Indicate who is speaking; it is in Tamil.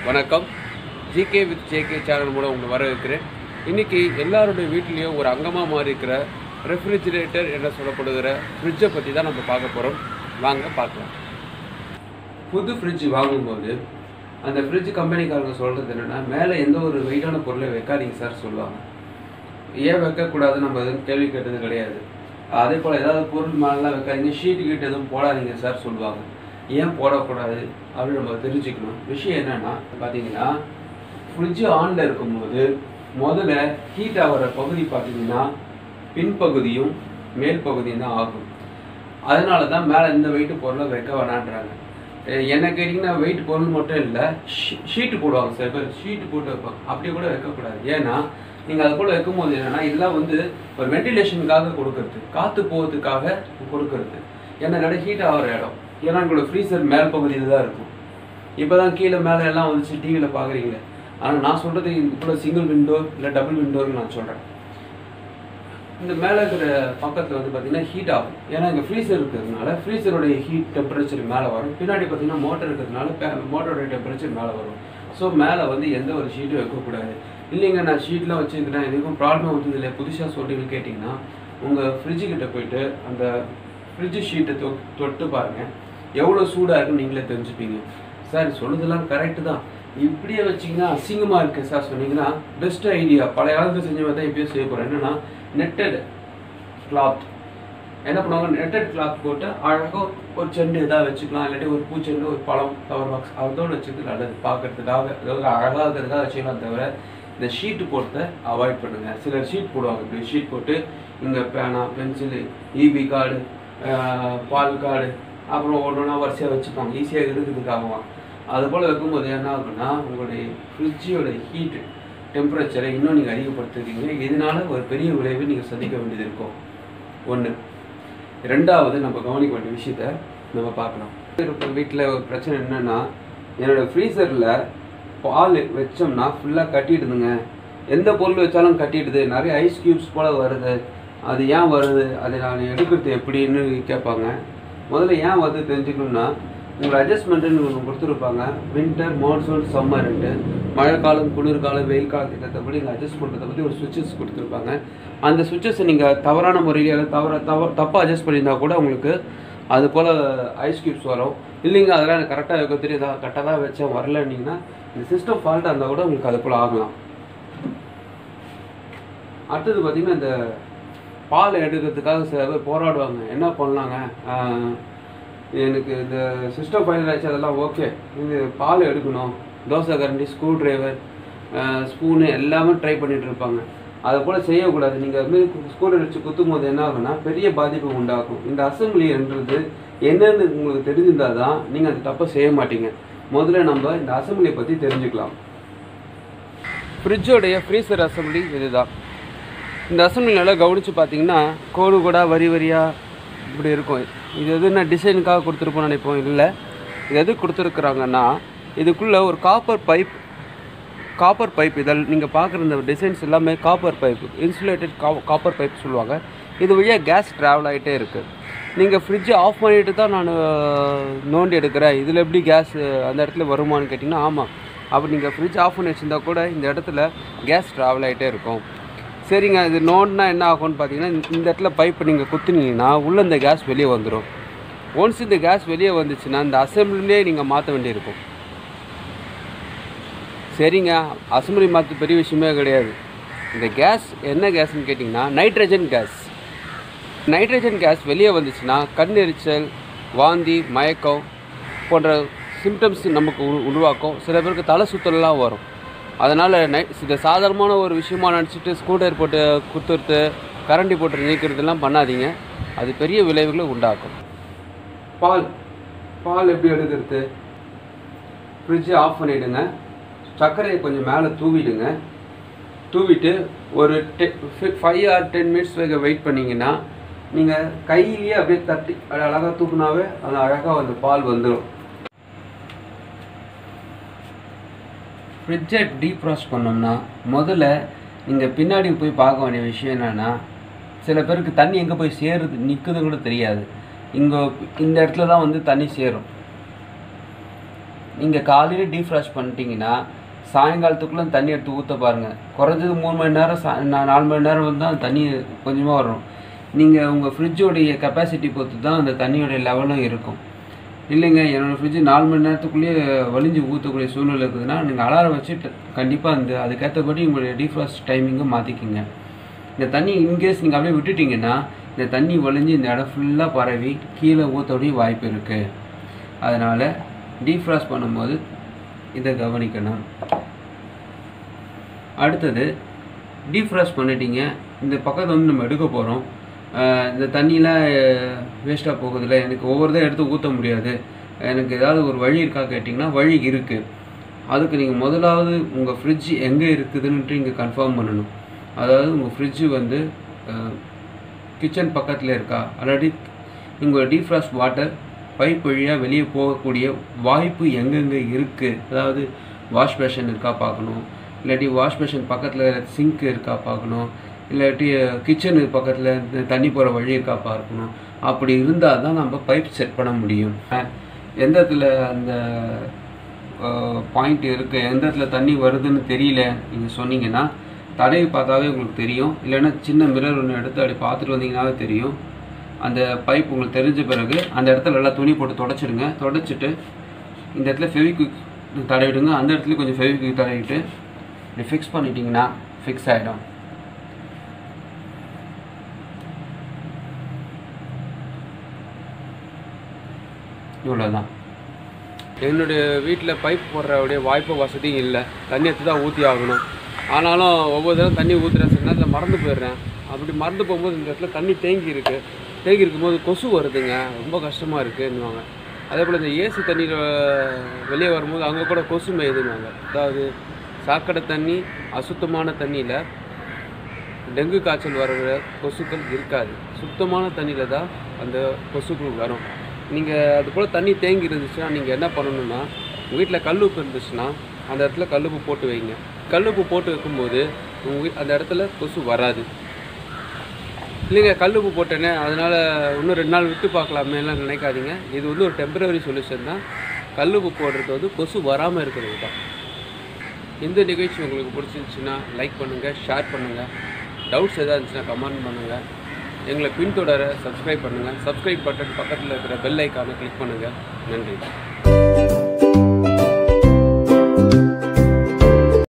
Speaker 1: வணக்கம் ஜிகே வித் ஜேகே சேனல் மூலம் உங்களை வரவேற்கிறேன் இன்னைக்கு எல்லாருடைய வீட்லேயும் ஒரு அங்கமாக மாறி இருக்கிற ரெஃப்ரிஜிரேட்டர் என்று சொல்லப்படுகிற ஃப்ரிட்ஜை பற்றி தான் நம்ம பார்க்க போகிறோம் வாங்க பார்க்கலாம் புது ஃப்ரிட்ஜ் வாங்கும்போது அந்த ஃப்ரிட்ஜ் கம்பெனிக்காரங்க சொல்கிறது என்னென்னா மேலே எந்த ஒரு வெயிட்டான பொருளை வைக்காதீங்க சார் சொல்லுவாங்க ஏன் வைக்கக்கூடாது நம்ம எதுவும் கேள்வி கேட்டது கிடையாது அதே போல் ஏதாவது பொருள் மேலாம் வைக்காதீங்க ஷீட்டு கிட்ட எதுவும் போடாதீங்க சார் சொல்லுவாங்க ஏன் போடக்கூடாது அப்படின்னு நம்ம தெரிஞ்சுக்கணும் விஷயம் என்னன்னா பார்த்தீங்கன்னா ஃப்ரிட்ஜு ஆனில் இருக்கும்போது முதல்ல ஹீட் ஆகிற பகுதி பார்த்தீங்கன்னா பின்பகுதியும் மேல் பகுதியும் தான் ஆகும் அதனால தான் மேலே இந்த வெயிட் பொருளை வைக்க வேணான்றாங்க அஹ் என்ன கேட்டிங்கன்னா வெயிட் பொருள் மட்டும் இல்லை ஷீட்டு போடுவாங்க சில பேர் ஷீட்டு போட்டு வைப்பாங்க அப்படி கூட வைக்கக்கூடாது ஏன்னா நீங்கள் அது கூட வைக்கும்போது என்னன்னா இதெல்லாம் வந்து ஒரு வென்டிலேஷனுக்காக கொடுக்கறது காற்று போகிறதுக்காக கொடுக்கறது ஏன்னா இடம் ஹீட் ஆகிற இடம் ஏன்னா உங்களோட ஃப்ரீசர் மேல் பகுதியில் தான் இருக்கும் இப்போ தான் கீழே மேலே எல்லாம் வந்துச்சு டிவியில் பார்க்குறீங்க ஆனால் நான் சொல்கிறது இப்போ சிங்கிள் விண்டோ இல்லை டபுள் விண்டோன்னு நான் சொல்கிறேன் இந்த மேலே இருக்கிற பக்கத்தில் வந்து பார்த்தீங்கன்னா ஹீட் ஆகும் ஏன்னா இங்கே ஃப்ரீசர் இருக்கிறதுனால ஃப்ரீசருடைய ஹீட் டெம்பரேச்சர் மேலே வரும் பின்னாடி பார்த்தீங்கன்னா மோட்டர் இருக்கிறதுனால மோட்டருடைய டெம்பரேச்சர் மேலே வரும் ஸோ மேலே வந்து எந்த ஒரு ஷீட்டும் வைக்கக்கூடாது இல்லைங்க நான் ஷீட்லாம் வச்சுருக்கிறேன் எதுக்கும் ப்ராப்ளம் வந்தது இல்லை புதுசாக சொல்றீங்க கேட்டிங்கன்னா உங்கள் ஃப்ரிட்ஜு கிட்ட போயிட்டு அந்த ஃப்ரிட்ஜு ஷீட்டை தொ தொட்டு பாருங்கள் எவ்வளோ சூடாக இருக்குன்னு நீங்களே தெரிஞ்சுப்பீங்க சார் சொல்லுதெல்லாம் கரெக்டு தான் இப்படியே வச்சிங்கன்னா அசிங்கமாக இருக்குது சார் சொன்னீங்கன்னா பெஸ்ட் ஐடியா பழைய காலத்தில் செஞ்ச மாதிரி தான் இப்பயும் செய்ய போகிறேன் என்னென்னா நெட்டட் கிளாத் என்ன பண்ணுவாங்க நெட்டட் கிளாத் போட்டு அழகாக ஒரு செண்டு எதாவது வச்சுக்கலாம் இல்லாட்டி ஒரு பூச்செண்டு ஒரு பழம் கவர் பாக்ஸ் அதோடு வச்சுக்கிறது நல்லது பார்க்கறதுக்காக அதாவது அழகாக இருக்கிறதுக்காக வச்சுக்கலாம் தவிர இந்த ஷீட்டு போட்டதை அவாய்ட் பண்ணுங்கள் சிலர் ஷீட் போடுவாங்க இப்படி ஷீட் போட்டு இங்கே பேனா பென்சிலு இபி கார்டு பால் கார்டு அப்புறம் ஒன்று ஒன்றா வரிசையாக வச்சுப்பாங்க ஈஸியாக இருக்கிறதுக்காகவும் அது போல் வைக்கும்போது என்ன ஆகும்னா உங்களுடைய ஃப்ரிட்ஜோட ஹீட் டெம்பரேச்சரை இன்னும் நீங்கள் அதிகப்படுத்துறீங்க இதனால ஒரு பெரிய விளைவை நீங்கள் சந்திக்க வேண்டியது இருக்கும் ஒன்று ரெண்டாவது நம்ம கவனிக்க வேண்டிய விஷயத்த நம்ம பார்க்கலாம் இப்போ வீட்டில் ஒரு பிரச்சனை என்னென்னா என்னோடய ஃப்ரீசரில் பால் வச்சோம்னா ஃபுல்லாக கட்டிடுதுங்க எந்த பொருள் வச்சாலும் கட்டிடுது நிறைய ஐஸ் க்யூப்ஸ் போல் வருது அது ஏன் வருது அதை நான் எடுக்கிறது எப்படின்னு கேட்பாங்க முதல்ல ஏன் வருது தெரிஞ்சுக்கணும்னா உங்களை அட்ஜஸ்ட்மெண்ட்டுன்னு ஒன்று கொடுத்துருப்பாங்க வின்டர் மான்சூன் சம்மர்ன்ட்டு மழைக்காலம் குளிர்காலம் வெயில் காலத்துக்கு ஏற்றபடி நீங்கள் அட்ஜஸ்ட் பண்ணுறதை பற்றி ஒரு சுவிட்சஸ் கொடுத்துருப்பாங்க அந்த சுவிட்சஸை நீங்கள் தவறான முறையில் அல்லது தவற தவ தப்பாக அட்ஜஸ்ட் பண்ணியிருந்தா கூட உங்களுக்கு அது போல் ஐஸ் கியூப்ஸ் வரும் இல்லைங்க அதெல்லாம் எனக்கு கரெக்டாக வைக்க தெரியுதா கரெக்டாக தான் வச்சேன் வரலன்னீங்கன்னா இந்த சிஸ்டம் ஃபால்ட்டாக இருந்தால் கூட உங்களுக்கு அது போல் ஆகலாம் அடுத்தது பார்த்திங்கன்னா இந்த பால் எடுக்கிறதுக்காக சில பேர் போராடுவாங்க என்ன பண்ணலாங்க ஆஹ் எனக்கு இந்த சிஸ்டம் ஃபைனல் ஆச்சு அதெல்லாம் ஓகே இது பால் எடுக்கணும் தோசை கரண்டி ஸ்க்ரூ டிரைவர் ஸ்பூனு எல்லாமே ட்ரை பண்ணிட்டு இருப்பாங்க அதை போல் செய்யக்கூடாது நீங்கள் அது மாதிரி ஸ்க்ரூ வச்சு குத்தும் போது என்ன ஆகும்னா பெரிய பாதிப்பு உண்டாக்கும் இந்த அசம்பிளின்றது என்னன்னு உங்களுக்கு தெரிஞ்சிருந்தால் தான் நீங்கள் அந்த தப்பை செய்ய மாட்டீங்க முதல்ல நம்ம இந்த அசம்பிளியை பற்றி தெரிஞ்சுக்கலாம் ஃப்ரிட்ஜோடைய ஃப்ரீசர் அசம்பிளி இதுதான் இந்த அசம்பிளி நல்லா கவனித்து பார்த்தீங்கன்னா கோடு கூட வரி வரியாக இப்படி இருக்கும் இது எது என்ன டிசைனுக்காக கொடுத்துருப்போம் நினைப்போம் இல்லை இது எது கொடுத்துருக்குறாங்கன்னா இதுக்குள்ளே ஒரு காப்பர் பைப் காப்பர் பைப் இதில் நீங்கள் பார்க்குற இந்த டிசைன்ஸ் எல்லாமே காப்பர் பைப் இன்சுலேட்டட் கா காப்பர் பைப் சொல்லுவாங்க இது வழியாக கேஸ் ட்ராவல் ஆகிட்டே இருக்குது நீங்கள் ஃப்ரிட்ஜை ஆஃப் பண்ணிட்டு தான் நான் நோண்டி எடுக்கிறேன் இதில் எப்படி கேஸ் அந்த இடத்துல வருமானு கேட்டிங்கன்னா ஆமாம் அப்போ நீங்கள் ஃப்ரிட்ஜ் ஆஃப் பண்ணி வச்சுருந்தா கூட இந்த இடத்துல கேஸ் ட்ராவல் ஆகிட்டே இருக்கும் சரிங்க இது நோட்னா என்ன ஆகும்னு பார்த்தீங்கன்னா இந்த- இந்த இடத்துல பைப் நீங்கள் குத்துனீங்கன்னா உள்ளே இந்த கேஸ் வெளியே வந்துடும் ஒன்ஸ் இந்த கேஸ் வெளியே வந்துச்சுன்னா இந்த அசம்பிளிலே நீங்கள் மாற்ற வேண்டியிருக்கும் சரிங்க அசம்பிளி மாற்ற பெரிய விஷயமே கிடையாது இந்த கேஸ் என்ன கேஸ்ன்னு கேட்டிங்கன்னா நைட்ரஜன் கேஸ் நைட்ரஜன் கேஸ் வெளியே வந்துச்சுன்னா கண் எரிச்சல் வாந்தி மயக்கம் போன்ற சிம்டம்ஸ் நமக்கு உரு- உருவாக்கும் சில பேருக்கு தலை சுத்தலாம் வரும் அதனால் நை இதை சாதாரணமான ஒரு விஷயமா நினச்சிட்டு ஸ்கூட்டர் போட்டு குத்துறது கரண்டி போட்டு நீக்கிறதுலாம் பண்ணாதீங்க அது பெரிய விளைவுகளை உண்டாக்கும் பால் பால் எப்படி எடுக்கிறது ஃப்ரிட்ஜை ஆஃப் பண்ணிவிடுங்க சர்க்கரையை கொஞ்சம் மேலே தூவிடுங்க தூவிட்டு ஒரு டெ ஃபைவ் ஆர் டென் மினிட்ஸ் வரைக்கும் வெயிட் பண்ணிங்கன்னா நீங்கள் கையிலேயே அப்படியே தட்டி அது அழகாக தூக்குனாவே அது அழகாக அந்த பால் வந்துடும் ஃப்ரிட்ஜை டீப்ராஸ் பண்ணோம்னா முதல்ல நீங்கள் பின்னாடி போய் பார்க்க வேண்டிய விஷயம் என்னென்னா சில பேருக்கு தண்ணி எங்கே போய் சேருது நிற்குதுன்னு கூட தெரியாது இங்கே இந்த இடத்துல தான் வந்து தண்ணி சேரும் நீங்கள் காலையில் டீஃப்ராஸ்ட் பண்ணிட்டீங்கன்னா சாயங்காலத்துக்குள்ளே தண்ணி எடுத்து ஊற்ற பாருங்கள் குறைஞ்சது மூணு மணி நேரம் சா நா- நாலு மணி நேரம் வந்து அந்த தண்ணி கொஞ்சமாக வரும் நீங்கள் உங்கள் ஃப்ரிட்ஜோடைய கெப்பாசிட்டி பொறுத்து தான் அந்த தண்ணியோடைய லெவலும் இருக்கும் இல்லைங்க என்னோடய ஃப்ரிட்ஜ் நாலு மணி நேரத்துக்குள்ளேயே வலிஞ்சு ஊற்றக்கூடிய சூழ்நிலை இருக்குதுன்னா நீங்கள் அலாரம் வச்சு கண்டிப்பாக அந்த அதுக்கேற்றபடி உங்களுடைய டீஃப்ராஸ்ட் டைமிங்கை மாற்றிக்கிங்க இந்த தண்ணி இன்கேஸ் நீங்கள் அப்படியே விட்டுட்டீங்கன்னா இந்த தண்ணி வலிஞ்சு இந்த இடம் ஃபுல்லாக பரவி கீழே ஊற்றக்கூடிய வாய்ப்பு இருக்குது அதனால் டீஃப்ராஸ்ட் பண்ணும்போது இதை கவனிக்கணும் அடுத்தது டீஃப்ராஸ்ட் பண்ணிட்டீங்க இந்த பக்கத்தை வந்து நம்ம எடுக்க போகிறோம் இந்த தண்ணியெலாம் வேஸ்ட்டாக போகுதுல்ல எனக்கு ஒவ்வொரு தான் எடுத்து ஊற்ற முடியாது எனக்கு ஏதாவது ஒரு வழி இருக்கா கேட்டிங்கன்னா வழி இருக்குது அதுக்கு நீங்கள் முதலாவது உங்கள் ஃப்ரிட்ஜ் எங்கே இருக்குதுன்ட்டு இங்கே கன்ஃபார்ம் பண்ணணும் அதாவது உங்கள் ஃப்ரிட்ஜு வந்து கிச்சன் பக்கத்தில் இருக்கா ஆல்ரெடி உங்கள் டீஃப்ராஸ்ட் வாட்டர் பைப் வழியாக வெளியே போகக்கூடிய வாய்ப்பு எங்கெங்கே இருக்குது அதாவது வாஷ் பேஷன் இருக்கா பார்க்கணும் இல்லாட்டி வாஷ் பேஷன் பக்கத்தில் சிங்க் இருக்கா பார்க்கணும் இல்லாட்டி கிச்சனு பக்கத்தில் தண்ணி போகிற வழி இருக்கா பார்க்கணும் அப்படி இருந்தால் தான் நம்ம பைப் செட் பண்ண முடியும் அஹ் எந்த இடத்துல அந்த பாயிண்ட் இருக்குது எந்த இடத்துல தண்ணி வருதுன்னு தெரியல நீங்கள் சொன்னீங்கன்னா தடவி பார்த்தாவே உங்களுக்கு தெரியும் இல்லைன்னா சின்ன மிரர் ஒன்று எடுத்து அப்படி பார்த்துட்டு வந்தீங்கன்னாவே தெரியும் அந்த பைப் உங்களுக்கு தெரிஞ்ச பிறகு அந்த இடத்துல நல்லா துணி போட்டு தொடச்சிடுங்க தொடச்சிட்டு இந்த இடத்துல ஃபெவிக்விக் தடவிடுங்க அந்த இடத்துல கொஞ்சம் ஃபெவிக்விக் தடவிட்டு இப்படி ஃபிக்ஸ் பண்ணிட்டீங்கன்னா ஃபிக்ஸ் ஆகிடும் இவ்வளோதான் என்னுடைய வீட்டில் பைப் போடுறவுடைய வாய்ப்பு வசதியும் இல்லை தண்ணி எடுத்து தான் ஊற்றி ஆகணும் ஆனாலும் ஒவ்வொரு தடவை தண்ணி ஊற்றுறேன் சில நேரத்தில் மறந்து போயிடுறேன் அப்படி மறந்து போகும்போது இந்த இடத்துல தண்ணி தேங்கி இருக்கு தேங்கி இருக்கும்போது கொசு வருதுங்க ரொம்ப கஷ்டமாக இருக்குன்னுவாங்க அதே போல் இந்த ஏசி தண்ணியில் வெளியே வரும்போது அங்கே கூட கொசு மேயுதுன்னுவாங்க அதாவது சாக்கடை தண்ணி அசுத்தமான தண்ணியில் டெங்கு காய்ச்சல் வர்ற கொசுக்கள் இருக்காது சுத்தமான தண்ணியில் தான் அந்த கொசுக்கள் வரும் நீங்கள் அது போல் தண்ணி தேங்கி இருந்துச்சுன்னா நீங்கள் என்ன பண்ணணும்னா உங்கள் வீட்டில் கல்லுப்பு இருந்துச்சுன்னா அந்த இடத்துல கல்லுப்பு போட்டு வைங்க கல்லுப்பு போட்டு வைக்கும்போது உங்கள் வீ அந்த இடத்துல கொசு வராது இல்லைங்க கல்லுப்பு போட்டேனே அதனால் இன்னும் ரெண்டு நாள் விட்டு பார்க்கலாமேலாம் நினைக்காதீங்க இது வந்து ஒரு டெம்பரவரி சொல்யூஷன் தான் கல்லுப்பு போடுறது வந்து கொசு வராமல் இருக்கிறது தான் இந்த நிகழ்ச்சி உங்களுக்கு பிடிச்சிருந்துச்சுன்னா லைக் பண்ணுங்கள் ஷேர் பண்ணுங்கள் டவுட்ஸ் எதாவது இருந்துச்சுன்னா கமெண்ட் பண்ணுங்கள் எங்களை பின்தொடர சப்ஸ்கிரைப் பண்ணுங்கள் சப்ஸ்கிரைப் பட்டன் பக்கத்தில் இருக்கிற பெல் ஐக்கானை கிளிக் பண்ணுங்கள் நன்றி